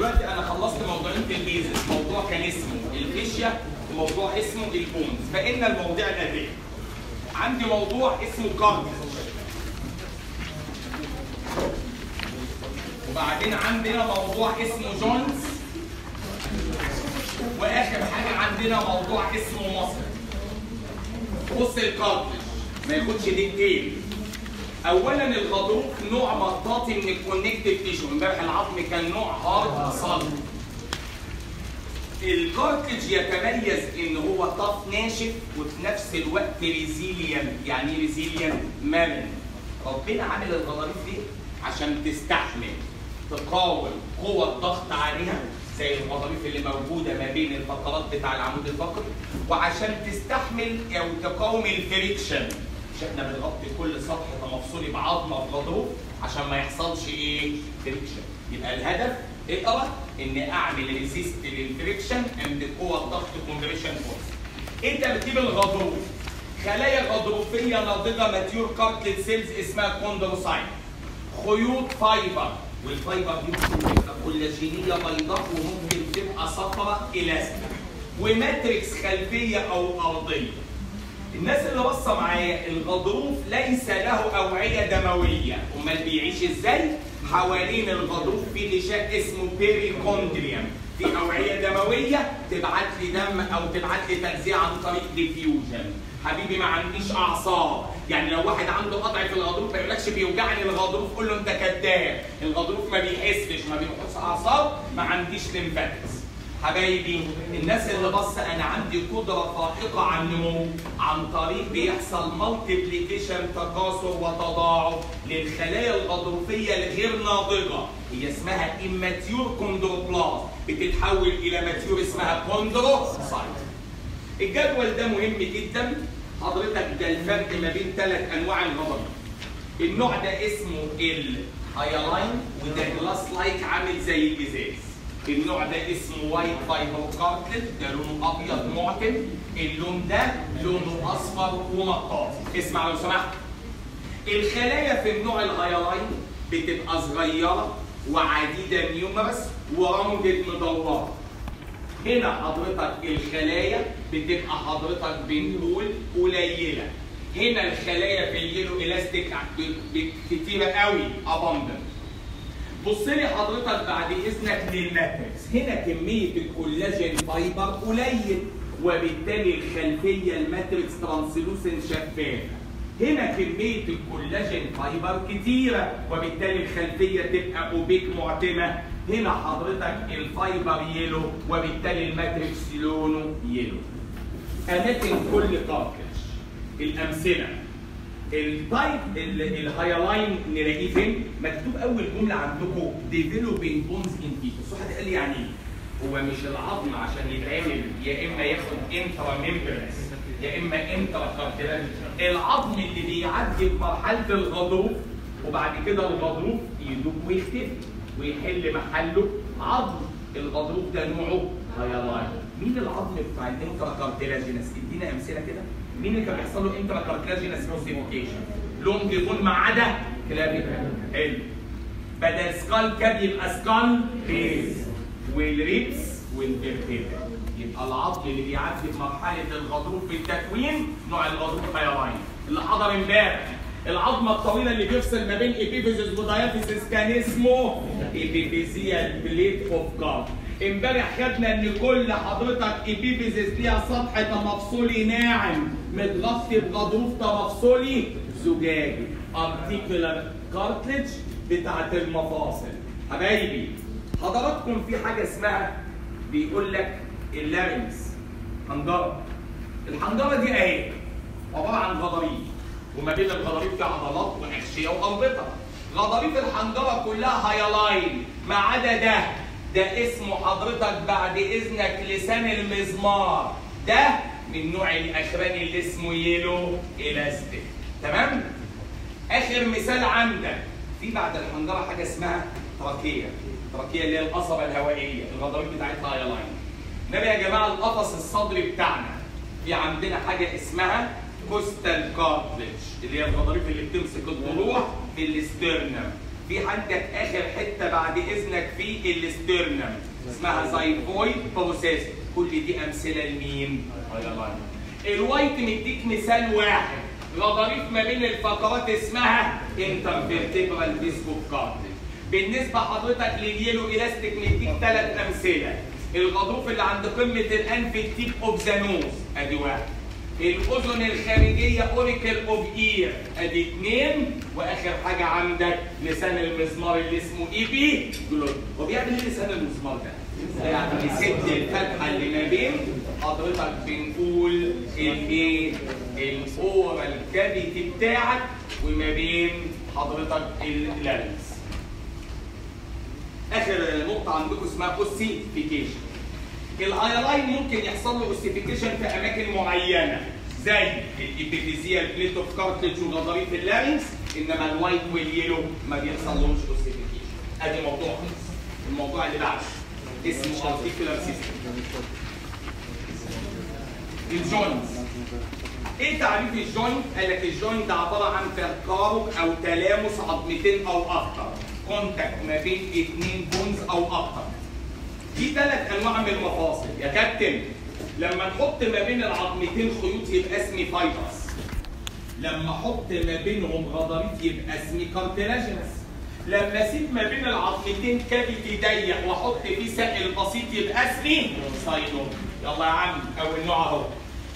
دلوقتي انا خلصت موضوعين في البيزنس موضوع كان اسمه الفيشيا وموضوع اسمه البونز فان المواضيع الاتيه عندي موضوع اسمه كارتلج وبعدين عندنا موضوع اسمه جونز واخر حاجه عندنا موضوع اسمه مصر بص الكارتلج ما ياخدش دقيقتين اولا الغضروف نوع مطاطي من الكونكتيف تيشو امبارح العظم كان نوع هارد صلب الكارتلج يتميز ان هو طف ناشف وفي نفس الوقت ريزيليان يعني ايه ريزيليان مرن ربنا عامل الغضاريف دي عشان تستحمل تقاوم قوة الضغط عليها زي الغضاريف اللي موجودة ما بين الفقرات بتاع العمود الفقري وعشان تستحمل او تقاوم الفريكشن مش احنا بنغطي كل سطح تمفصلي بعظمه بغضروف عشان ما يحصلش ايه؟ فريكشن يبقى الهدف اقرا ان اعمل ريزيست للفريكشن عند قوه ضغط كومبريشن فورس. ايه ترتيب الغضروف؟ خلايا غضروفيه ناضجه ماتيور كارتلج سيلز اسمها كوندروسايت. خيوط فايبر والفايبر دي ممكن تبقى كولاجينيه بيضاء وممكن تبقى صفراء الاستيك. وماتريكس خلفيه او ارضيه. الناس اللي باصه معايا الغضروف ليس له اوعيه دمويه امال بيعيش ازاي حوالين الغضروف في غشاء اسمه بيريكوندريوم في اوعيه دمويه تبعت لي دم او تبعت لي تغذيه عن طريق ديفيوجن حبيبي ما عنديش اعصاب يعني لو واحد عنده قطع في الغضروف ما يقولكش بيوجعني الغضروف قول له انت كذاب الغضروف ما بيحسش ما بيحس اعصاب ما عنديش ليمفاتكس حبايبي الناس اللي بص انا عندي قدره فائقه على النمو عن طريق بيحصل مالتيبليكيشن تكاثر وتضاعف للخلايا الغضروفيه الغير ناضجه هي اسمها immature كوندروبلاست بتتحول الى ماتيور اسمها كوندروسايت الجدول ده مهم جدا حضرتك ده الفرق ما بين ثلاث انواع الغضروف النوع ده اسمه الهايلاين وده جلاس لايك عامل زي الازاز النوع ده اسمه وايت فايبر كارتلج ده لونه ابيض معتم اللون ده لونه اصفر ومطاطي اسمع لو سمحت الخلايا في النوع الهايلاين بتبقى صغيره وعديده نيومرس وراوندد مدوره هنا حضرتك الخلايا بتبقى حضرتك بنقول قليله هنا الخلايا في اليلو الاستيك كتيره قوي اباندنت بص لي حضرتك بعد اذنك للماتريكس هنا كميه الكولاجين فايبر قليل وبالتالي الخلفيه الماتريكس ترانسلوسن شفافه هنا كميه الكولاجين فايبر كتيره وبالتالي الخلفيه تبقى اوبيك معتمه هنا حضرتك الفايبر يلو وبالتالي الماتريكس لونه يلو اماكن كل كارتلج الامثله التايب الهايلاين نلاقيه فين؟ مكتوب اول جمله عندكم ديفلوبينج بونز ان فيتوس، واحد قال لي يعني ايه؟ هو مش العظم عشان يتعمل يا اما ياخد انترا ميمبرس يا اما انترا كارتلاج العظم اللي بيعدي بمرحله الغضروف وبعد كده الغضروف يدوب ويختفي ويحل محله عظم الغضروف ده نوعه هايلاين مين العظم بتاع الانترا كارتلاجينس؟ ادينا امثله كده مين اللي كان بيحصل له انترا كارتلاجينس اوسيفيكيشن؟ لونج بون ما عدا كلافيكال حلو بدل سكال كاب يبقى سكال بيز والريبس والفيرتيبرا يبقى العظم اللي بيعدي في مرحله الغضروف في التكوين نوع الغضروف هايلاين اللي حضر امبارح العظمه الطويله اللي بيفصل ما بين ايبيفيزيس ودايافيزيس كان اسمه ايبيفيزيال بليت اوف جارد امبارح خدنا ان كل حضرتك ايبيفيزيس ليها سطح تمفصلي ناعم متغطي بغضروف تمفصلي زجاجي ارتيكولار كارتلج بتاعت المفاصل حبايبي حضراتكم في حاجه اسمها بيقول لك اللارنكس حنجره الحنجره دي اهي عباره عن غضاريف وما بين الغضاريف في عضلات واغشيه واربطه غضاريف الحنجره كلها هايلاين ما عدا ده ده اسمه حضرتك بعد اذنك لسان المزمار ده من نوع الاخراني اللي اسمه يلو الاستيك تمام اخر مثال عندك في بعد الحنجره حاجه اسمها تراكيه التراكيه اللي هي القصبه الهوائيه الغضاريف بتاعتها هايلاين انما يا جماعه القفص الصدري بتاعنا في عندنا حاجه اسمها كوستال كارتلج اللي هي الغضاريف اللي بتمسك الضلوع في الاسترنم في عندك اخر حته بعد اذنك في الاسترنم اسمها زايفويد بروسيس كل دي امثله لمين؟ هايلاين الوايت مديك مثال واحد غضاريف ما بين الفقرات اسمها انترفيرتيبرال ديسكو كارتج بالنسبه حضرتك لليلو الاستيك مديك ثلاث امثله الغضروف اللي عند قمه الانف التيب اوف ذا نوز ادي واحد الاذن الخارجيه اوريكل اوف اير ادي اثنين واخر حاجه عندك لسان المزمار اللي اسمه اي بي جلوت هو بيعمل ايه لسان المزمار ده؟ يعني بيسد الفتحه اللي ما بين حضرتك بنقول الايه؟ الاورال كافيتي بتاعك وما بين حضرتك اللارنكس اخر نقطه عندكم اسمها اوسيفيكيشن الهايلاين ممكن يحصل له اوسيفيكيشن في اماكن معينه زي الابيفيزيال بليت اوف كارتلج وغضاريف اللارنكس انما الوايت واليلو ما بيحصلهمش اوسيفيكيشن ادي موضوع خلص الموضوع اللي بعده اسمه ارتيكولار سيستم الجوينتس ايه تعريف الجوينت؟ قال لك الجوينت ده عباره عن تقارب او تلامس عظمتين او اكثر كونتاكت ما بين اثنين بونز او اكثر في ثلاث انواع من المفاصل يا كابتن لما نحط ما بين العظمتين خيوط يبقى اسمي فايبرس لما احط ما بينهم غضاريف يبقى اسمي كارتلاجينس لما اسيب ما بين العظمتين كافيتي ضيق واحط فيه سائل بسيط يبقى اسمي ساينوم يلا يا عم اول نوع اهو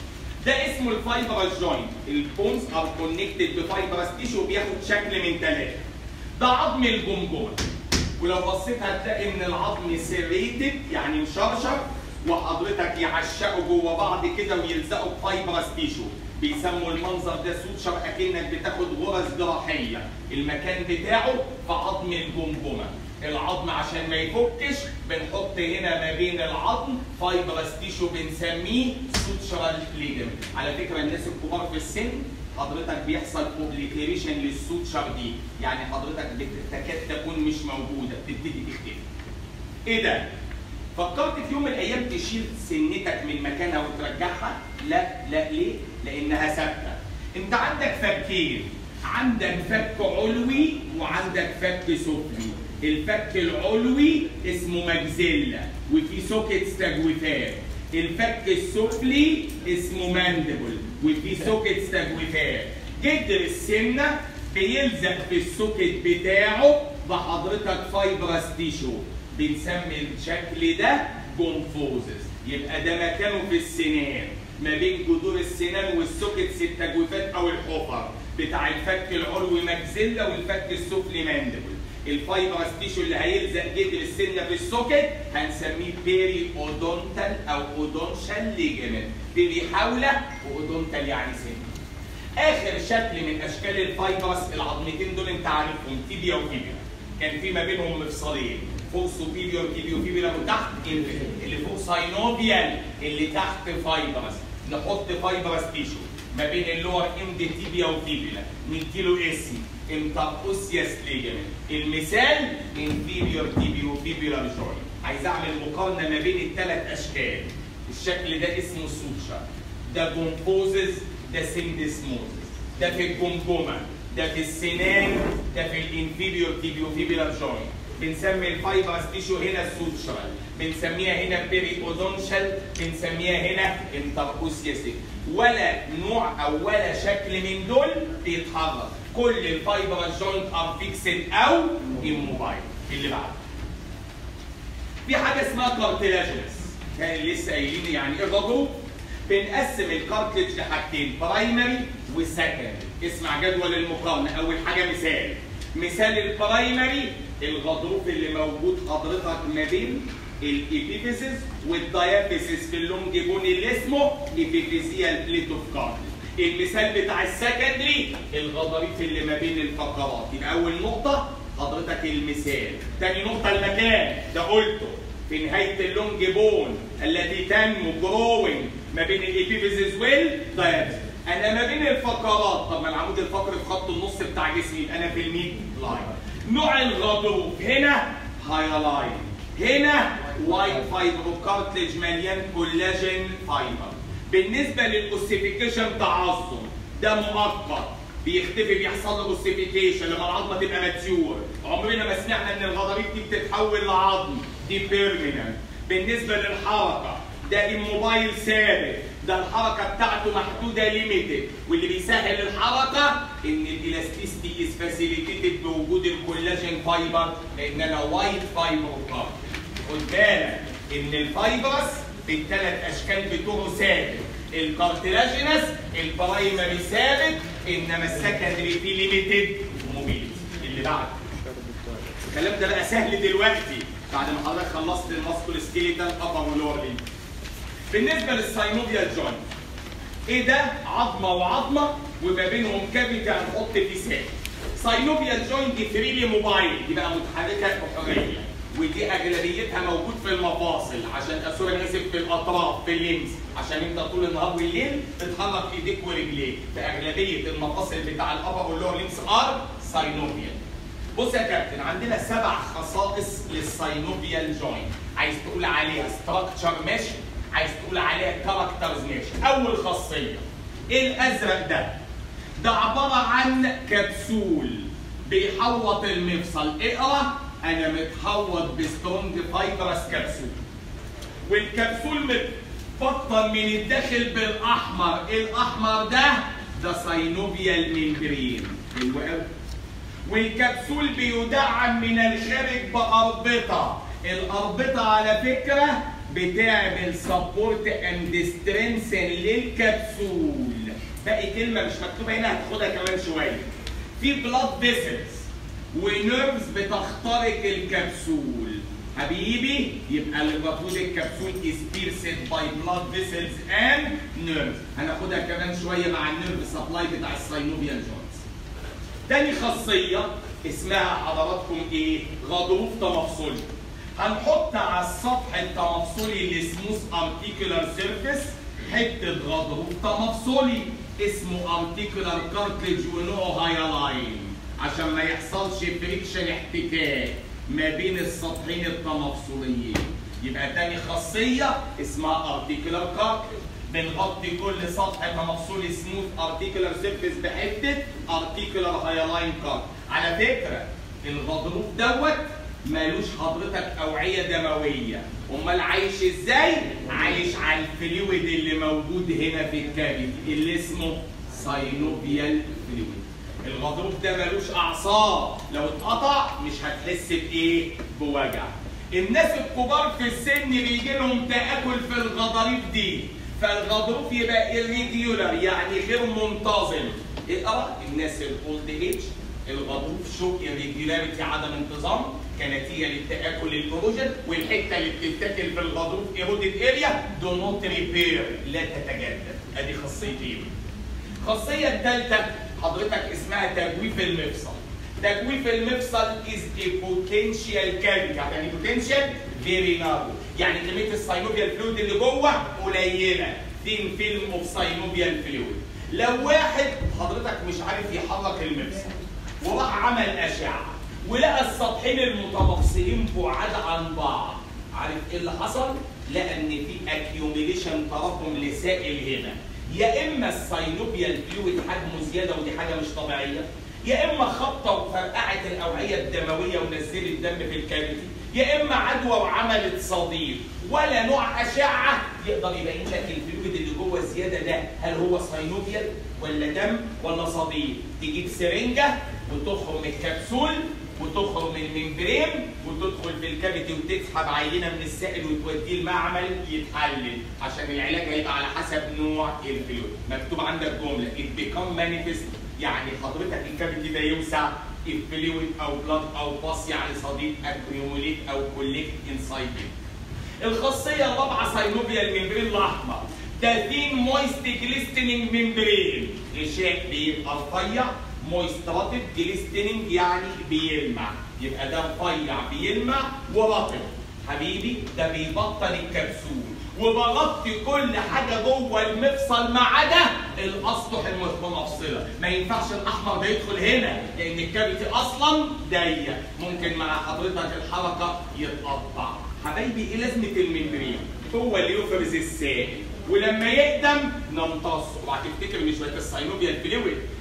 ده اسمه الفايبرس جوينت البونز ار كونكتد بفايبرس تيشو بياخد شكل من ثلاثه ده عظم الجمجمه ولو بصيت هتلاقي ان العظم سيريتد يعني مشرشر وحضرتك يعشقوا جوه بعض كده ويلزقوا بفايبرس تيشو بيسموا المنظر ده سوتشر اكنك بتاخد غرز جراحيه المكان بتاعه في عظم الجمجمه العظم عشان ما يفكش بنحط هنا ما بين العظم فايبرس تيشو بنسميه سوتشرال ليجمنت على فكره الناس الكبار في السن حضرتك بيحصل اوبليتيريشن للسوتشر دي يعني حضرتك تكاد تكون مش موجوده بتبتدي تختفي ايه ده فكرت في يوم من الايام تشيل سنتك من مكانها وترجعها لا لا ليه لانها ثابته انت عندك فكين عندك فك علوي وعندك فك سفلي الفك العلوي اسمه مجزلة وفي سوكيتس تجويفات الفك السفلي اسمه ماندبل وفي سوكيتس تجويفات جدر السنة بيلزق في السوكيت بتاعه بحضرتك فايبرس تيشو بنسمي الشكل ده جونفوزس يبقى ده مكانه في السنان ما بين جذور السنان والسوكيتس التجويفات او الحفر بتاع الفك العلوي مجزلة والفك السفلي ماندبل الفايبرس تيشو اللي هيلزق جدر السنه في السوكت هنسميه بيري اودونتال او اودونشال ليجمنت بيري حوله واودونتال يعني سن اخر شكل من اشكال الفايبرس العظمتين دول انت عارفهم تيبيا وفيبيا كان في ما بينهم مفصلين فوق سوبيريور تيبيو فيبيلا وتحت اللي فوق ساينوبيال اللي تحت فايبرس نحط فايبرس تيشو ما بين اللور اند تيبيا وفيبيلا نديله اسم انتركوسياس ليجمنت المثال انفيريور تيبيو فيبيولار جوينت عايز اعمل مقارنه ما بين الثلاث اشكال الشكل ده اسمه سوتشر ده جومبوزز ده سيندسموزز ده في الجمجمه ده في السنان ده في الانفيريور تيبيو فيبيولار جوينت بنسمي الفايبرس تيشو هنا السوتشرال بنسميها هنا بيري اودونشال بنسميها هنا انتركوسياسيك ولا نوع او ولا شكل من دول بيتحرك كل الفايبرس جوينت ار فيكسد او اموبايل اللي بعده في حاجه اسمها كارتلاجينس كان لسه قايلين يعني ايه غضروف بنقسم الكارتلج لحاجتين برايمري وسكندري اسمع جدول المقارنه اول حاجه مثال مثال البرايمري الغضروف اللي موجود حضرتك ما بين الابيفيسيس والديابيسيس في اللونج بون اللي اسمه ابيفيزيال بليت اوف كارتلج المثال بتاع السكندري الغضاريف اللي ما بين الفقرات يبقى اول نقطه حضرتك المثال تاني نقطه المكان ده قلته في نهايه اللونج بون التي تنمو جروينج ما بين الابيفيزيس والديابيسيس انا ما بين الفقرات طب ما العمود الفقري في خط النص بتاع جسمي يبقى انا في الميد لاين نوع الغضروف هنا هايلاين هنا وايت فايبر كارتلج مليان كولاجين فايبر بالنسبه للاوسيفيكيشن تعظم ده مؤقت بيختفي بيحصل له اوسيفيكيشن لما العظمه تبقى ماتيور عمره سمعنا ان الغضاريف دي بتتحول لعظم دي بيرمننت بالنسبه للحركه ده الموبايل ثابت ده الحركه بتاعته محدوده ليميتد واللي بيسهل الحركه ان الالاستيستي از فاسيليتيتد بوجود الكولاجين فايبر لان انا وايت فايبر كارد خد بالك ان الفايبرس بالثلاث اشكال بتوعه ثابت الكارتلاجينس البرايمري ثابت انما السكندري فيه ليميتد موبيليتي اللي بعد الكلام ده بقى سهل دلوقتي بعد ما حضرتك خلصت الماسكول سكيليتال ابر ولور ليمب بالنسبه للساينوفيال جوينت ايه ده عظمه وعظمه وما بينهم كافيتي هنحط فيه ساك ساينوفيال جوينت فريلي موبايل يبقى متحركه بحريه ودي اغلبيتها موجود في المفاصل عشان سوري انا اسف في الاطراف في الليمز عشان انت طول النهار والليل تتحرك ايديك ورجليك فاغلبيه المفاصل بتاع الابر واللور ليمز ار ساينوفيال بص يا كابتن عندنا سبع خصائص للساينوفيال جوينت عايز تقول عليها ستراكشر ماشي عايز تقول عليها كاركترز ماشي اول خاصيه ايه الازرق ده ده عباره عن كبسول بيحوط المفصل اقرا انا متحوط بسترونج فايبرس كبسول والكبسول متفطن من الداخل بالاحمر ايه الاحمر ده ده ساينوفيال ميمبرين حلو قوي والكبسول بيدعم من الخارج بأربطة الأربطة على فكرة بتعمل سبورت اند سترينسن للكبسول باقي كلمة مش مكتوبة هنا هتاخدها كمان شوية في بلاد فيسلز ونيرفز بتخترق الكبسول حبيبي يبقى المفروض الكبسول از بيرسد باي بلاد فيسلز اند نيرفز هناخدها كمان شوية مع النيرف سبلاي بتاع الساينوفيال جوينتس تاني خاصية اسمها حضراتكم ايه؟ غضروف تمفصلي. هنحط على السطح التمفصلي السموث ارتيكولار سيرفيس حتة غضروف تمفصلي اسمه ارتيكولار كارتلج ونوعه هايلاين عشان ما يحصلش فريكشن احتكاك ما بين السطحين التمفصليين. يبقى تاني خاصية اسمها ارتيكولار كارتلج. بنغطي كل سطح تمفصلي سموث ارتيكولار سيرفيس بحته ارتيكولار هايلاين كارت على فكره الغضروف دوت مالوش حضرتك اوعيه دمويه امال عايش ازاي عايش على الفلويد اللي موجود هنا في الكبد اللي اسمه ساينوفيال فلويد الغضروف ده مالوش اعصاب لو اتقطع مش هتحس بايه بوجع الناس الكبار في السن بيجي لهم تاكل في الغضاريف دي فالغضروف يبقى irregular يعني غير منتظم اقرا الناس الاولد ايج الغضروف شو irregularity عدم انتظام كنتيجه للتاكل الايروجن والحته اللي بتتاكل في الغضروف ايرودد اريا دو نوت ريبير لا تتجدد ادي خاصيتين الخاصيه الثالثه حضرتك اسمها تجويف المفصل تجويف المفصل از a potential cavity يعني potential very narrow يعني كميه الساينوفيال فلويد اللي جوه قليله ثين فيلم اوف ساينوفيال فلويد لو واحد حضرتك مش عارف يحرك المفصل وراح عمل اشعه ولقى السطحين المتمفصلين بعاد عن بعض عارف ايه اللي حصل؟ لقى ان في اكيوميليشن تراكم لسائل هنا يا اما الساينوفيال فلويد حجمه زياده ودي حاجه مش طبيعيه يا اما خبطه وفرقعت الاوعيه الدمويه ونزلت الدم في الكبد يا اما عدوى وعملت صديد ولا نوع اشعه يقدر يبين لك الفلويد اللي جوه الزياده ده هل هو ساينوفيال ولا دم ولا صديد تجيب سرنجه وتخرم الكبسول وتخرم الممبرين وتدخل في الكبد وتسحب عينه من السائل وتوديه المعمل يتحلل عشان العلاج هيبقى على حسب نوع الفلويد مكتوب عندك جمله it become manifest يعني حضرتك الكبد ده يوسع الفلويد او بلاد او باص يعني صديد اكيوميليت او كوليكت انسايد الخاصيه الرابعه ساينوفيال الممبرين الاحمر ده ثين مويست جليستنينج ممبرين غشاء بيبقى رفيع مويستراتيف جليستنينج يعني بيلمع يبقى ده رفيع بيلمع ورطب حبيبي ده بيبطل الكبسول وبغطي كل حاجه جوه المفصل ما عدا الاسطح المفصله ما ينفعش الاحمر ده يدخل هنا لان الكبد اصلا ضيق ممكن مع حضرتك الحركه يتقطع حبايبي ايه لازمه الممبرين هو اللي يفرز السائل ولما يقدم نمتصه اوعى تفتكر ان شويه الساينوفيال فلويد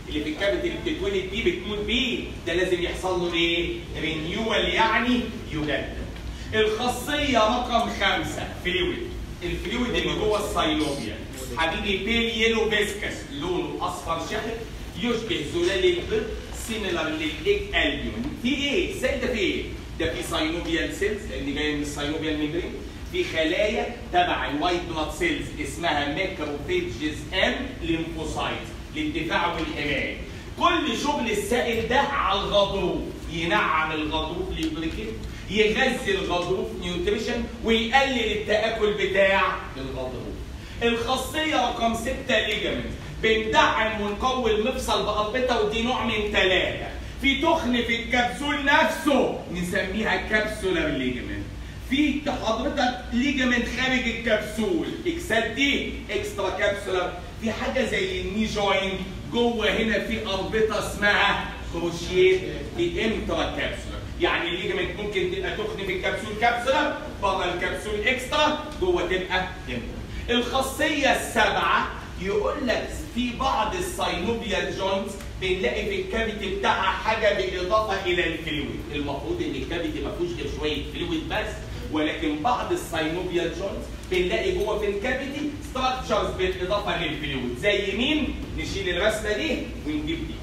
اللي في الكافيتي اللي بتتولد بيه بتموت بيه ده لازم يحصل له ايه؟ رينيوال يعني يجدد الخاصيه رقم خمسه فلويد الفلويد اللي جوه السايلوبيا حبيبي بيل يلو فيسكس لونه اصفر شحم يشبه زلال البيض سيميلر للايج البيوم في ايه؟ ازاي ده في ايه؟ ده في ساينوبيال سيلز لان جاي من الساينوبيال ميمبرين في خلايا تبع الوايت بلاد سيلز اسمها ماكروفيجز ام ليمفوسايت للدفاع والحمايه كل شغل السائل ده على الغضروف ينعم الغضروف ليبريكيت يغذي الغضروف نيوتريشن ويقلل التاكل بتاع الغضروف الخاصيه رقم 6 ليجامنت بندعم ونقوي المفصل بأربطة ودي نوع من ثلاثة في تخن في الكبسول نفسه نسميها كابسولار ليجامنت في حضرتك ليجامنت خارج الكبسول اكسات دي اكسترا كابسولار في حاجه زي الني جوينت جوه هنا في اربطه اسمها كروشيه دي انترا كابسولار يعني الليجامنت ممكن تبقى تخن في الكبسول كابسولار بره الكبسول اكسترا جوه تبقى انترا الخاصيه السابعه يقول لك في بعض الساينوبيال جوينتس بنلاقي في الكافيتي بتاعها حاجه بالاضافه الى الفلويد المفروض ان الكافيتي ما فيهوش غير شويه فلويد بس ولكن بعض الساينوبيال جوينتس بنلاقي جوه في الكافيتي ستراكشرز بالاضافه للفلويد زي مين نشيل الرسمه دي ونجيب دي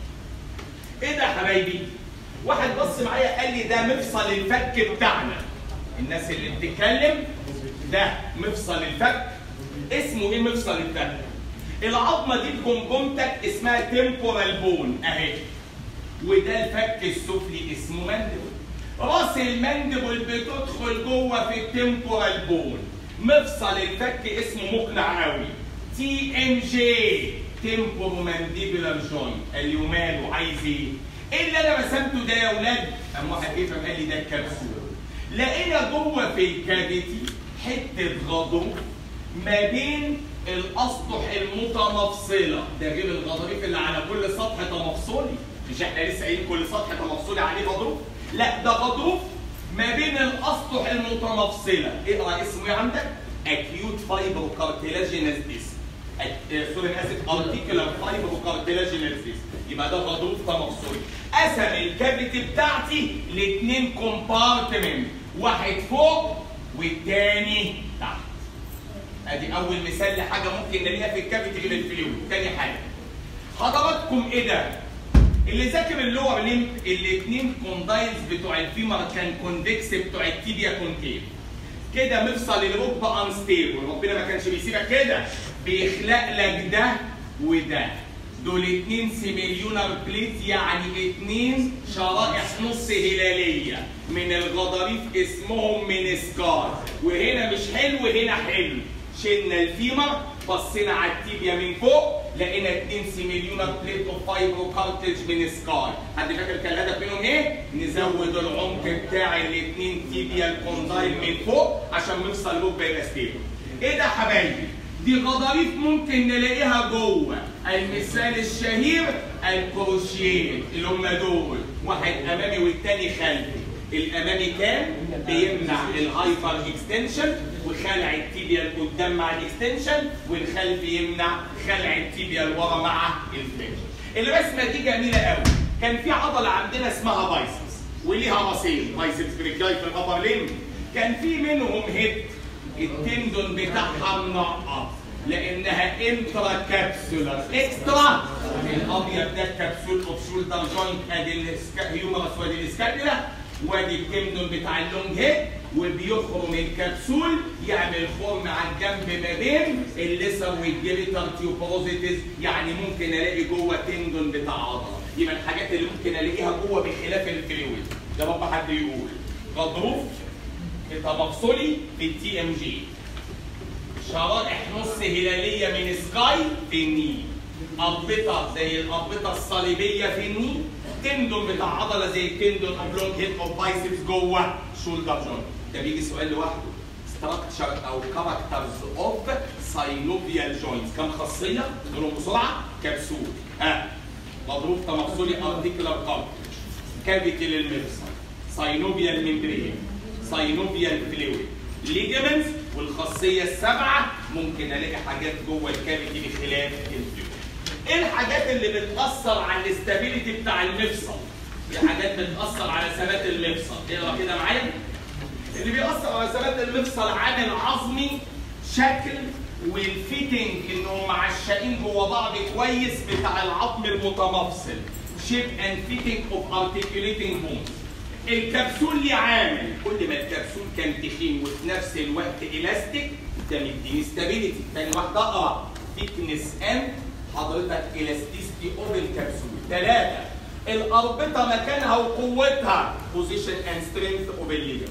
ايه ده يا حبايبي واحد بص معايا قال لي ده مفصل الفك بتاعنا الناس اللي بتتكلم ده مفصل الفك اسمه ايه مفصل الفك العظمه دي بجمجمتك اسمها تمبورال بون اهي وده الفك السفلي اسمه ماندبل راس الماندبل بتدخل جوه في التمبورال بون مفصل الفك اسمه مقنع قوي تي ام جي تمبورو مانديبولار جوينت قال لي وماله عايز ايه؟ ايه اللي انا رسمته ده يا اولاد؟ قام واحد يفهم قال لي ده الكبسول لقينا جوه في الكافيتي حته غضروف ما بين الاسطح المتمفصله ده غير الغضاريف اللي على كل سطح تمفصلي مش احنا لسه قايلين كل سطح تمفصلي عليه غضروف لا ده غضروف ما بين الاسطح المتمفصله اقرا اسمه ايه عندك acute fibrocartilaginous disc سوري انا اسف articular fibrocartilaginous disc يبقى ده غضروف تمفصلي قسم الكافيتي بتاعتي لاثنين كومبارتمنت واحد فوق والتاني تحت ادي اول مثال لحاجه ممكن نلاقيها في الكافيتي غير الفلويد تاني حاجه حضراتكم ايه ده اللي ذاكر اللور ليمب الاثنين كوندايلز بتوع الفيمر كان كونفكس بتوع التيبيا كونكيف كده مفصل الركبه انستيبل ربنا ما كانش بيسيبك كده بيخلق لك ده وده دول اتنين سيميليونر بليت يعني اتنين شرائح نص هلاليه من الغضاريف اسمهم منسكار وهنا مش حلو هنا حلو شلنا الفيمر بصينا على التيبيا من فوق لقينا اتنين سيميليونر بليت اوف فايبرو كارتج من سكاي حد فاكر كان الهدف منهم ايه؟ نزود العمق بتاع الاتنين تيبيا الكوندايل من فوق عشان مفصل الركبه يبقى ستيبل ايه ده يا حبايبي؟ دي غضاريف ممكن نلاقيها جوه المثال الشهير الكروشيه اللي هم دول واحد امامي والتاني خلفي الامامي كان بيمنع الهايبر اكستنشن وخلع التيبيا لقدام مع الاكستنشن والخلفي يمنع خلع التيبيا لورا مع الفليكشن الرسمه دي جميله قوي كان في عضله عندنا اسمها بايسبس وليها راسين بايسبس بريكاي في الابر ليم كان في منهم هيد التندون بتاعها منقط لانها انترا كابسولار اكسترا الابيض ده الكبسول اوف شولدر جوينت ادي الهيومرس وادي الاسكابيولا وادي التندون بتاع اللونج هيد وبيخرم الكبسول يعمل خرم على الجنب ما بين الليسر والجليتر تيوبروزيتس يعني ممكن الاقي جوه تندون بتاع عضله يبقى الحاجات اللي ممكن الاقيها جوه بخلاف الفلويد ده رب حد يقول غضروف تمفصلي في التي ام جي شرائح نص هلاليه من سكاي في الني أربطة زي الأربطة الصليبية في الني تندون بتاع عضلة زي التندون اوبلونج هيد اوف بايسبس جوه شولدر جوينت ده بيجي سؤال لوحده ستراكشر او كاركترز اوف ساينوبيال جوينتس كم خاصية؟ نقولهم بسرعة كبسول ها مضروب تمفصلي ارتيكولار كارتج كافيتي للمفصل ساينوبيال ميمبرين ساينوبيال فلويد ليجمنتس والخاصيه السبعه ممكن الاقي حاجات جوه الكافيتي بخلاف الفلويد ايه الحاجات اللي بتاثر على الاستابيليتي بتاع المفصل في حاجات بتاثر على ثبات المفصل اقرا كده معايا اللي بيأثر على ثبات المفصل عامل عظمي شكل والفيتنج انهم معشقين جوا بعض كويس بتاع العظم المتمفصل شيب اند فيتنج اوف ارتكيوليتنج بونز الكبسول ليه عامل كل ما الكبسول كان تخين وفي نفس الوقت الاستيك ده مديني ستابيليتي تاني واحده اقرا ثيكنس اند حضرتك الاستيستي اوف الكبسول ثلاثه الاربطه مكانها وقوتها بوزيشن اند سترينث اوف الليجمنت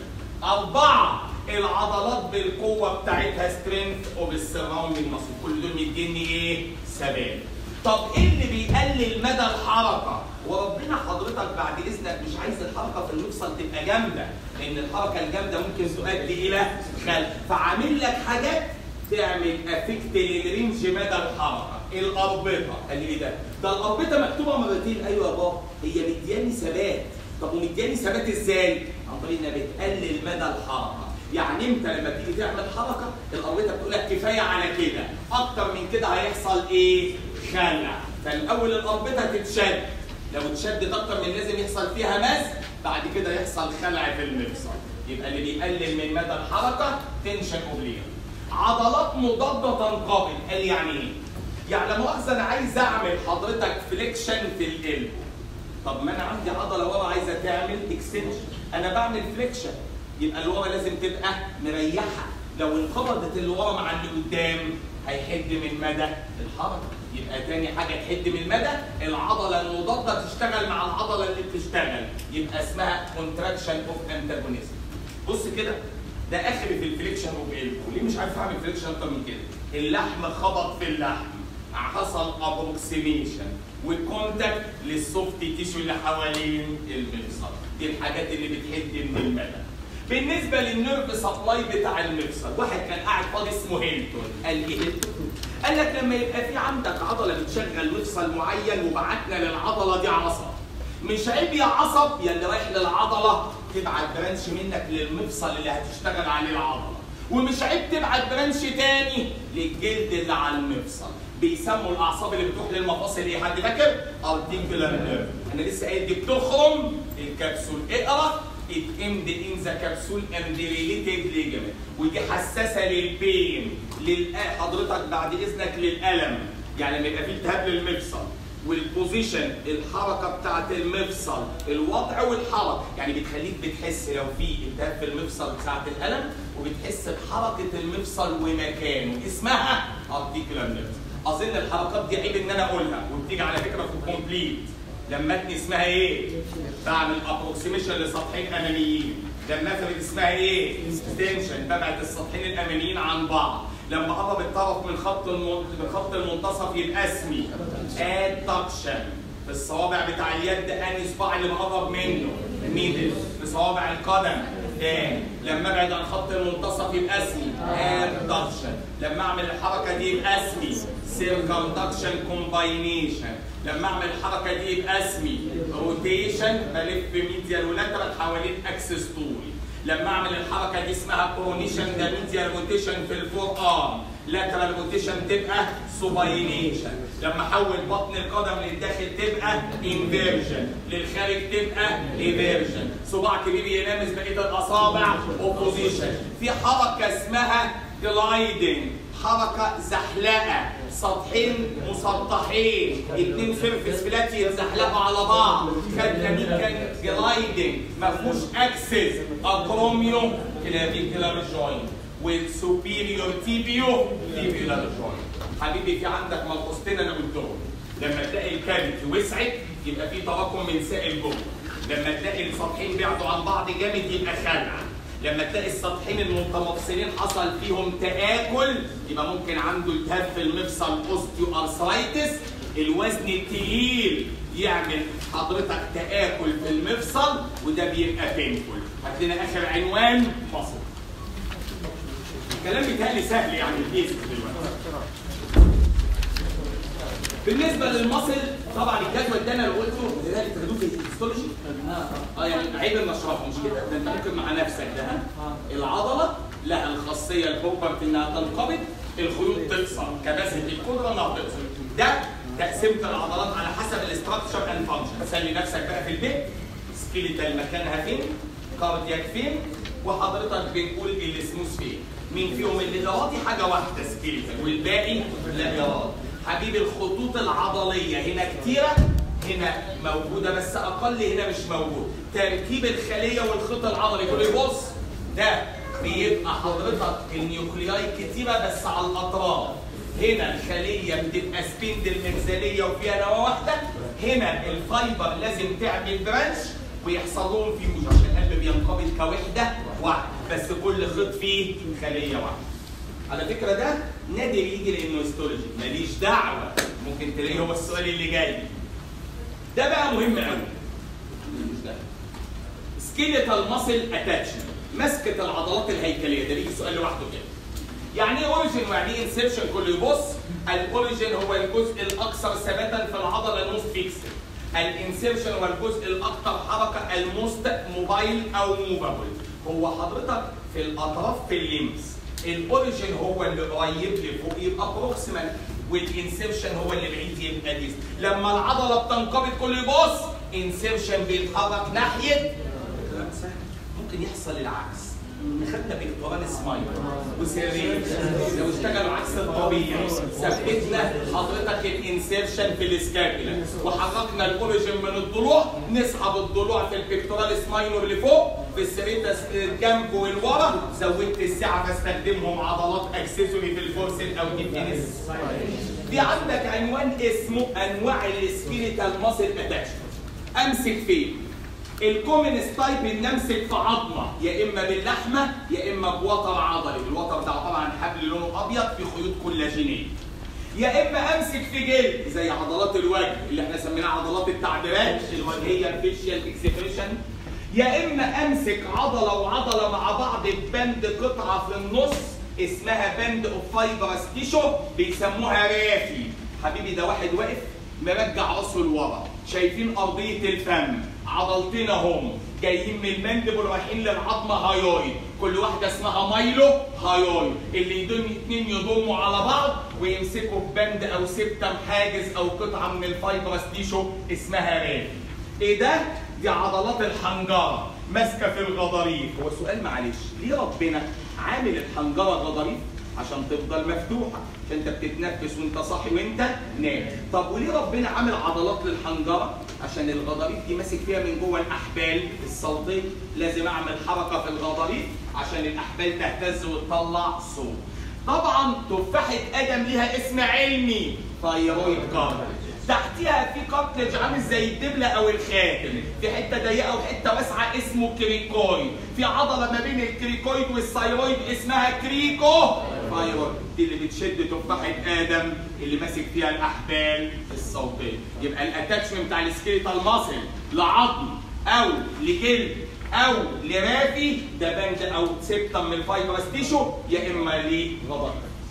اربعه العضلات بالقوه بتاعتها سترينث اوف السراوندنج ماسل كل دول مديني ايه؟ ثبات طب ايه اللي بيقلل مدى الحركه؟ وربنا حضرتك بعد اذنك مش عايز الحركه في المفصل تبقى جامده لان الحركه الجامده ممكن تؤدي الى خلل فعامل لك حاجات تعمل افكت للرينج مدى الحركه الاربطه قال لي ايه ده؟ ده الاربطه مكتوبه مرتين ايوه يا بابا هي مدياني ثبات طب ومدياني ثبات ازاي؟ عن طريق انها بتقلل مدى الحركه يعني انت لما تيجي تعمل حركه الاربطه بتقول لك كفايه على كده اكتر من كده هيحصل ايه؟ خلع فالاول الاربطه تتشد لو اتشدت اكتر من لازم يحصل فيها مس بعد كده يحصل خلع في المفصل يبقى اللي بيقلل من مدى الحركه تنشن اوبليغ عضلات مضاده تنقبض قال يعني ايه؟ يعني لا مؤاخذه انا عايز اعمل حضرتك فليكشن في القلب طب ما انا عندي عضله ورا عايزه تعمل اكستنشن انا بعمل فليكشن يبقى اللي ورا لازم تبقى مريحه لو انقبضت اللي ورا مع اللي قدام هيحد من مدى الحركه يبقى تاني حاجه تحد من مدى العضله المضاده تشتغل مع العضله اللي بتشتغل يبقى اسمها كونتراكشن اوف انتاجونيزم بص كده ده اخري في الفليكشن اوف البو ليه مش عارف اعمل فليكشن اكتر من كده اللحم خبط في اللحم حصل ابروكسيميشن وكونتاكت للسوفت تيشو اللي حوالين المفصل دي الحاجات اللي بتحد من المدى بالنسبه للنيرف سبلاي بتاع المفصل واحد كان قاعد فاضي اسمه هيلتون قال ايه هيلتون قال لك لما يبقى في عندك عضله بتشغل مفصل معين وبعتنا للعضله دي عصب مش عيب يا عصب يا اللي رايح للعضله تبعت برانش منك للمفصل اللي هتشتغل عليه العضله ومش عيب تبعت برانش تاني للجلد اللي على المفصل بيسموا الاعصاب اللي بتروح للمفاصل ايه حد فاكر؟ ارتيكولار نيرف انا لسه قايل دي بتخرم الكبسول اقرا it aimed in the capsule and the related ligament ودي حساسه للبين لل حضرتك بعد اذنك للالم يعني لما يبقى في التهاب للمفصل والبوزيشن الحركه بتاعت المفصل الوضع والحركه يعني بتخليك بتحس لو في التهاب في المفصل ساعه الالم وبتحس بحركه المفصل ومكانه اسمها ارتيكولار نيرف اظن الحركات دي عيب ان انا اقولها وبتيجي على فكره في الكومبليت لما اتني اسمها ايه؟ بعمل ابروكسيميشن لسطحين اماميين لما افرد اسمها ايه؟ ستنشن ببعد السطحين الاماميين عن بعض لما اقرب الطرف من خط من خط المنتصف يبقى اسمي ادكشن في الصوابع بتاع اليد انهي صباع اللي بقرب منه؟ ميدل في صوابع القدم تاني لما ابعد عن خط المنتصف يبقى اسمي ادكشن لما اعمل الحركه دي يبقى اسمي سيركمدكشن كومباينيشن لما اعمل الحركه دي يبقى اسمي روتيشن بلف ميديال ولاترال حوالين اكسس طولي لما اعمل الحركه دي اسمها كورونيشن ده ميديال روتيشن في الفور ارم لاترال روتيشن تبقى سوباينيشن لما احول بطن القدم للداخل تبقى انفيرجن للخارج تبقى ايفيرجن صباع كبير يلامس بقيه الاصابع اوبوزيشن في حركه اسمها جلايدنج حركه زحلقه سطحين مسطحين اتنين سيرفيس فلات يتزحلقوا على بعض خدنا مين كان جلايدنج ما فيهوش اكسس اكروميو كلافيكولار جوينت والسوبيريور تيبيو تيبيولار جوينت حبيبي في عندك ملحوظتين انا قلتهم لما تلاقي الكافيتي وسعت يبقى في تراكم من سائل جوه لما تلاقي السطحين بعدوا عن بعض جامد يبقى خلع لما تلاقي السطحين المتمفصلين حصل فيهم تآكل يبقى ممكن عنده التهاب في المفصل اوستيو ارثرايتس الوزن التقيل يعمل حضرتك تآكل في المفصل وده بيبقى بينفول هات لنا اخر عنوان مصل الكلام بيتهيألي سهل يعني البيزك دلوقتي بالنسبه للمصل طبعا الجدول ده انا لو قلته ده اللي تاخدوه في الهيستولوجي اه يعني عيب ان اشرحه مش كده ده انت ممكن مع نفسك ده العضله لها الخاصيه البروبرتي انها تنقبض الخيوط تقصر كباسه القدره انها تقصر ده تقسيمه العضلات على حسب الاستراكشر اند فانكشن سلي نفسك بقى في البيت سكيليتال مكانها فين كاردياك فين وحضرتك بنقول السموث فين مين فيهم اللي يراضي حاجه واحده سكيليتال والباقي لا يراضي حبيبي الخطوط العضليه هنا كتيره هنا موجوده بس اقل هنا مش موجود تركيب الخليه والخيط العضلي كله يبص ده بيبقى حضرتك النيوكلياي كتيره بس على الاطراف هنا الخليه بتبقى سبندل منزليه وفيها نواه واحده هنا الفايبر لازم تعمل برانش ويحصل لهم فيوجن عشان القلب بينقبض كوحده واحده بس كل خيط فيه خليه واحده على فكره ده نادر يجي لانه هيستولوجي ماليش دعوه ممكن تلاقيه هو السؤال اللي جاي ده بقى مهم قوي مش ده سكيليتال ماسل اتاتشمنت مسكه العضلات الهيكليه ده بيجي سؤال لوحده كده يعني ايه اوريجن ويعني ايه انسبشن كله يبص الاوريجن هو الجزء الاكثر ثباتا في العضله الموست فيكسد الانسبشن هو الجزء الاكثر حركه الموست موبايل او موفابل هو حضرتك في الاطراف في الليمس الاوريجن هو اللي قريب لفوق يبقى بروكسيمال والانسبشن هو اللي بعيد يبقى ديس لما العضله بتنقبض كله يبص انسبشن بيتحرك ناحيه ممكن يحصل العكس خدنا بكتورال سمايل وسيرين لو اشتغلوا عكس الطبيعي ثبتنا حضرتك الانسيرشن في السكابيلا وحركنا الاوريجن من الضلوع نسحب الضلوع في البكتورال سماينور اللي فوق في السريتاس الجنب والورا زودت السعه فاستخدمهم عضلات اكسسوري في الفورسل او ديفينس في عندك عنوان اسمه انواع السكيليتال ماسل اتاتشمنت امسك فين الكومن ستايب ان امسك في عظمه يا اما باللحمه يا اما بوتر عضلي الوتر ده عباره عن حبل لونه ابيض في خيوط كولاجينيه يا اما امسك في جلد زي عضلات الوجه اللي احنا سميناها عضلات التعبيرات الوجهيه الفيشيال اكسبريشن يا اما امسك عضله وعضله مع بعض ببند قطعه في النص اسمها بند اوف فايبرس تيشو بيسموها رافي حبيبي ده واحد واقف مرجع راسه لورا شايفين ارضيه الفم عضلتين اهم جايين من المندب ورايحين للعظمه هايويد كل واحده اسمها مايلو هايويد اللي يضم اتنين يضموا على بعض ويمسكوا في بند او سبتم حاجز او قطعه من الفايبرس تيشو اسمها رافي ايه ده؟ دي عضلات الحنجره ماسكه في الغضاريف هو سؤال معلش ليه ربنا عامل الحنجره غضاريف عشان تفضل مفتوحه عشان انت بتتنفس وانت صاحي وانت نام طب وليه ربنا عامل عضلات للحنجره عشان الغضاريف دي ماسك فيها من جوه الاحبال الصوتيه لازم اعمل حركه في الغضاريف عشان الاحبال تهتز وتطلع صوت طبعا تفاحه ادم ليها اسم علمي ثايرويد كارتلج تحتيها في كارتلج عامل زي الدبله او الخاتم في حته ضيقه وحته واسعه اسمه كريكويد في عضله ما بين الكريكويد والثايرويد اسمها كريكو ثايرويد دي اللي بتشد تفاحه ادم اللي ماسك فيها الاحبال الصوتيه يبقى الاتاتشمنت بتاع السكيليتال ماسل لعظم او لجلد او لرافي ده بند او سيبتم من الفايبرس تيشو يا اما لغضاريف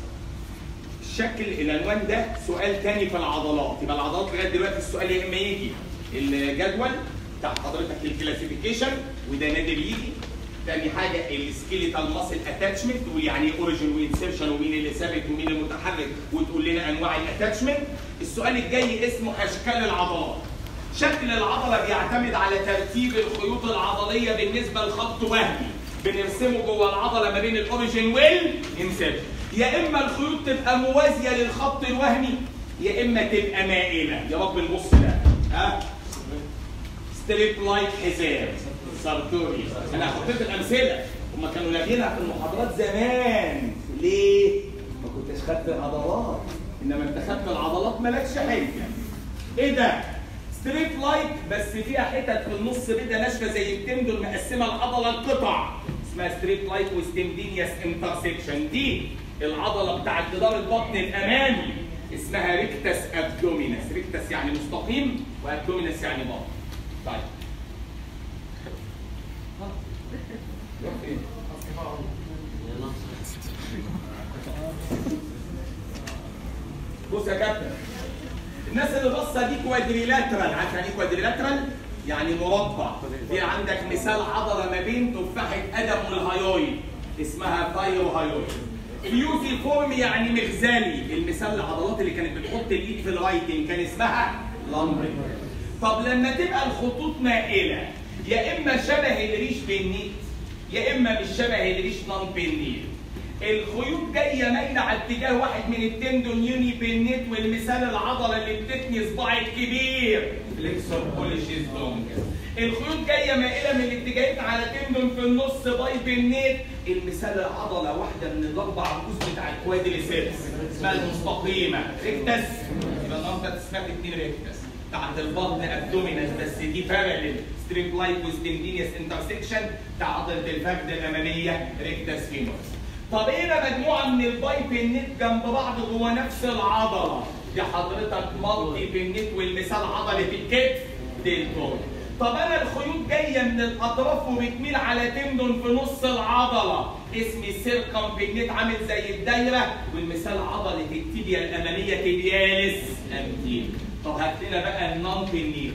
شكل العنوان ده سؤال تاني في العضلات يبقى العضلات لغايه دلوقتي السؤال يا اما يجي الجدول بتاع حضرتك الكلاسيفيكيشن وده نادر يجي تاني حاجه السكيليتال ماسل اتاتشمنت تقول يعني ايه اوريجن وانسبشن ومين اللي ثابت ومين المتحرك وتقول لنا انواع الاتاتشمنت السؤال الجاي اسمه اشكال العضلات شكل العضله بيعتمد على ترتيب الخيوط العضليه بالنسبه لخط وهمي بنرسمه جوه العضله ما بين الاوريجن والانسبشن يا اما الخيوط تبقى موازيه للخط الوهمي يا اما تبقى مائله يا رب نبص ده ها ستريب لايك حزام سارتوري انا حطيت الامثله هم كانوا لاغينها في المحاضرات زمان ليه؟ ما كنتش خدت العضلات انما انت خدت العضلات مالكش حاجه ايه ده؟ ستريب لايك بس فيها حتت في النص بيضه ناشفه زي التندون مقسمه العضله لقطع اسمها ستريب لايك وستيمدينيوس انترسكشن دي العضله بتاعت جدار البطن الامامي اسمها ريكتس ابدومينس ريكتس يعني مستقيم وابدومينس يعني بطن طيب بص يا كابتن الناس اللي باصه دي كوادريلاترال عارف يعني ايه كوادريلاترال؟ يعني مربع في عندك مثال عضله ما بين تفاحه ادم والهايويد اسمها ثايروهايويد فيوزي فورم يعني مغزلي المثال العضلات اللي كانت بتحط الايد في الرايتنج كان اسمها لامبري طب لما تبقى الخطوط مائله يا اما شبه الريش بالنيت يا اما مش شبه الريش نون بالنيت الخيوط جايه مايله على اتجاه واحد من التندون يوني بالنيت والمثال العضله اللي بتثني صباع الكبير فليكسور بوليشيز لونجر الخيوط جايه مائله من الاتجاهين على تندون في النص باي بالنيت المثال العضله واحده من الاربع رؤوس بتاع الكوادريسيبس اسمها المستقيمه ريكتس يبقى النهارده اسمها اتنين ريكتس بتاعت البطن ابدومينس بس دي باراليل ستريب لايك وستندينيوس انترسكشن بتاع عضله الفخذ الاماميه ريكتس فيمورس طب ايه بقى مجموعه من الباي بينيت جنب بعض جوه نفس العضله دي حضرتك مالتي بينيت والمثال عضله الكتف ديلتويد طب انا الخيوط جايه من الاطراف وبتميل على تندون في نص العضله اسمي سيركم بينيت عامل زي الدايره والمثال عضله التيبيا الاماميه تيبياليس امتين طب هات لنا بقى النون بينيت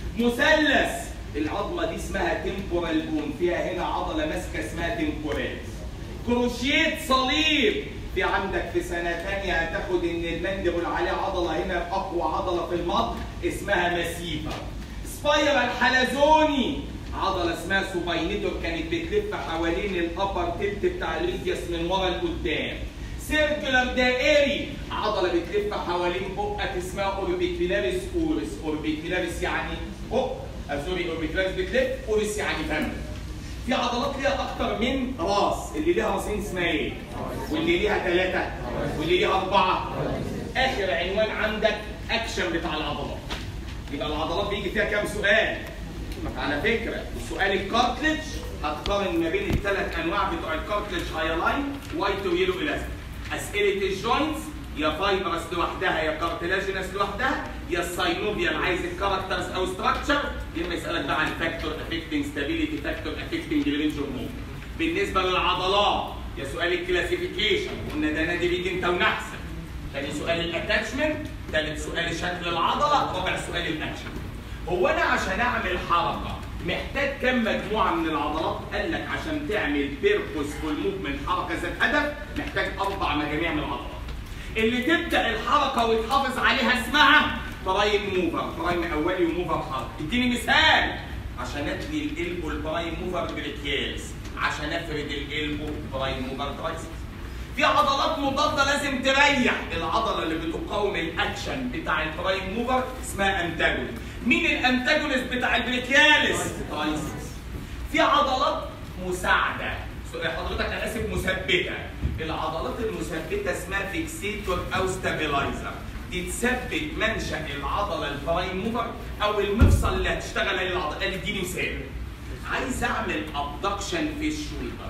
مثلث العظمه دي اسمها تمبورال بون فيها هنا عضله ماسكه اسمها تمبوراليس كروشيت صليب في عندك في سنه ثانيه هتاخد ان المندبل عليه عضله هنا اقوى عضله في المضغ اسمها مسيفه سبايرال حلزوني عضله اسمها سوباينيتور كانت بتلف حوالين الابر تلت بتاع الريديوس من ورا لقدام سيركولار دائري عضله بتلف حوالين بقك اسمها اوربيكولاريس اورس اوربيكولاريس يعني بق آه سوري اوربيكولاريس بتلف اورس يعني فم في عضلات ليها اكتر من راس اللي ليها راسين اسمها ايه واللي ليها ثلاثه واللي ليها اربعه اخر عنوان عندك اكشن بتاع العضلات يبقى العضلات بيجي فيها كام سؤال على فكره سؤال الكارتلج هتقارن ما بين الثلاث انواع بتوع الكارتلج هايلاين وايت ويلو الاستيك اسئله الجوينتس يا فايبرس لوحدها يا كارتلاجينس لوحدها يا الساينوفيال عايز الكاركترز او ستراكشر يا اما يسالك بقى عن فاكتور افكتنج ستابيليتي فاكتور افكتنج رينج هرمون بالنسبه للعضلات يا سؤال الكلاسيفيكيشن قلنا ده نادي بيجي انت ونحسن ثاني سؤال الاتاتشمنت ثالث سؤال شكل العضله رابع سؤال الاكشن هو انا عشان اعمل حركه محتاج كم مجموعه من العضلات؟ قال لك عشان تعمل بيربوسفول موفمنت حركه ذات هدف محتاج اربع مجاميع من العضلات. اللي تبدا الحركه وتحافظ عليها اسمها برايم موفر، برايم اولي وموفر حركه. اديني مثال عشان اتني الالبو البرايم موفر بريكيالس، عشان افرد الالبو برايم موفر ترايسس. في عضلات مضاده لازم تريح العضله اللي بتقاوم الاكشن بتاع البرايم موفر اسمها انتاجون مين الانتاجونست بتاع البريكيالس ترايسس في عضلات مساعده حضرتك انا اسف مثبته العضلات المثبته اسمها فيكسيتور او ستابيلايزر دي تثبت منشا العضله البرايم موفر او المفصل اللي هتشتغل عليه العضله قال اديني مثال عايز اعمل ابدكشن في الشولدر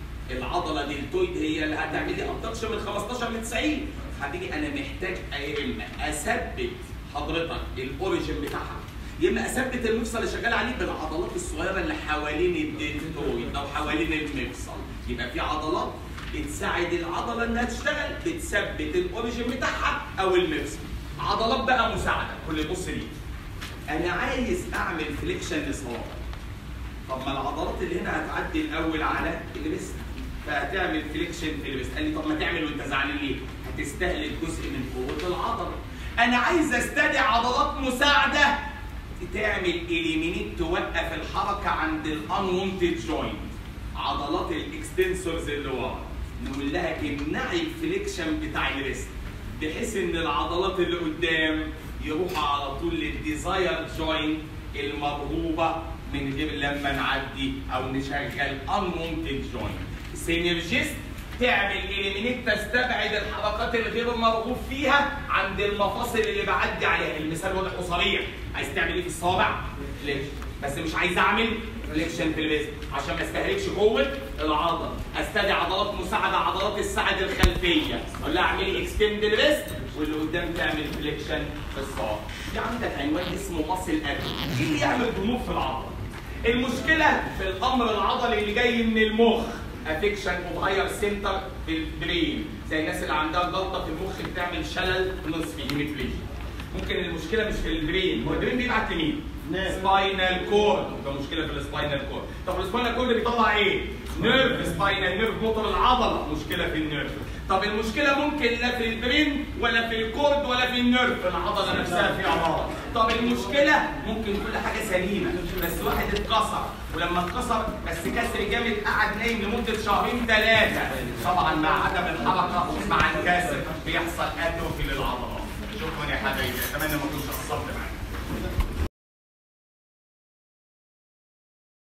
العضله دلتويد هي اللي هتعمل لي ابدكشن من 15 ل 90 هتيجي انا محتاج يا اما اثبت حضرتك الاوريجن بتاعها يا اما اثبت المفصل اللي شغال عليه بالعضلات الصغيره اللي حوالين الدلتويد او حوالين المفصل يبقى في عضلات بتساعد العضله انها تشتغل بتثبت الاوريجن بتاعها او المفصل عضلات بقى مساعده كل بص لي انا عايز اعمل فليكشن لصوابع طب ما العضلات اللي هنا هتعدي الاول على الريست فهتعمل فليكشن في الريست قال لي طب ما تعمل وانت زعلان ليه؟ هتستهلك جزء من قوه العضله انا عايز استدعي عضلات مساعده تعمل اليمينيت توقف الحركه عند الانونتد جوينت عضلات الاكستنسورز اللي ورا نقول لها امنعي الفليكشن بتاع الريست بحيث ان العضلات اللي قدام يروحوا على طول للديزاير جوينت المرغوبه من غير لما نعدي او نشغل unwanted joint. سينرجيست تعمل اليمينيت تستبعد الحركات الغير مرغوب فيها عند المفاصل اللي بعدي عليها، المثال واضح وصريح. عايز تعمل ايه في الصابع؟ فليكشن، بس مش عايز اعمل فليكشن في الريست عشان ما استهلكش قوه العضله، استدعي عضلات مساعده عضلات الساعد الخلفيه، اقول لها اعملي اكستند الريست واللي قدام تعمل فليكشن في الصابع. في عندك عنوان اسمه ماسل اكل، ايه اللي يعمل ضمور في العضله؟ المشكله في الامر العضلي اللي جاي من المخ افكشن اوف هاير سنتر في البرين زي الناس اللي عندها جلطه في المخ بتعمل شلل نصفي هيميبليجيا ممكن المشكله مش في البرين هو البرين بيبعت لمين؟ سباينال كورد ده مشكله في السباينال كورد طب السباينال كورد بيطلع ايه نيرف سباينال نيرف موتور العضله مشكله في النيرف طب المشكله ممكن لا في البرين ولا في الكورد ولا في النيرف في العضله نفسها في عضله طب المشكله ممكن كل حاجه سليمه بس واحد اتكسر ولما اتكسر بس كسر جامد قعد نايم لمده شهرين ثلاثه طبعا مع عدم الحركه مع الكسر بيحصل اتروفي للعضلات شكرا يا حبايبي اتمنى ما اكونش قصرت معاك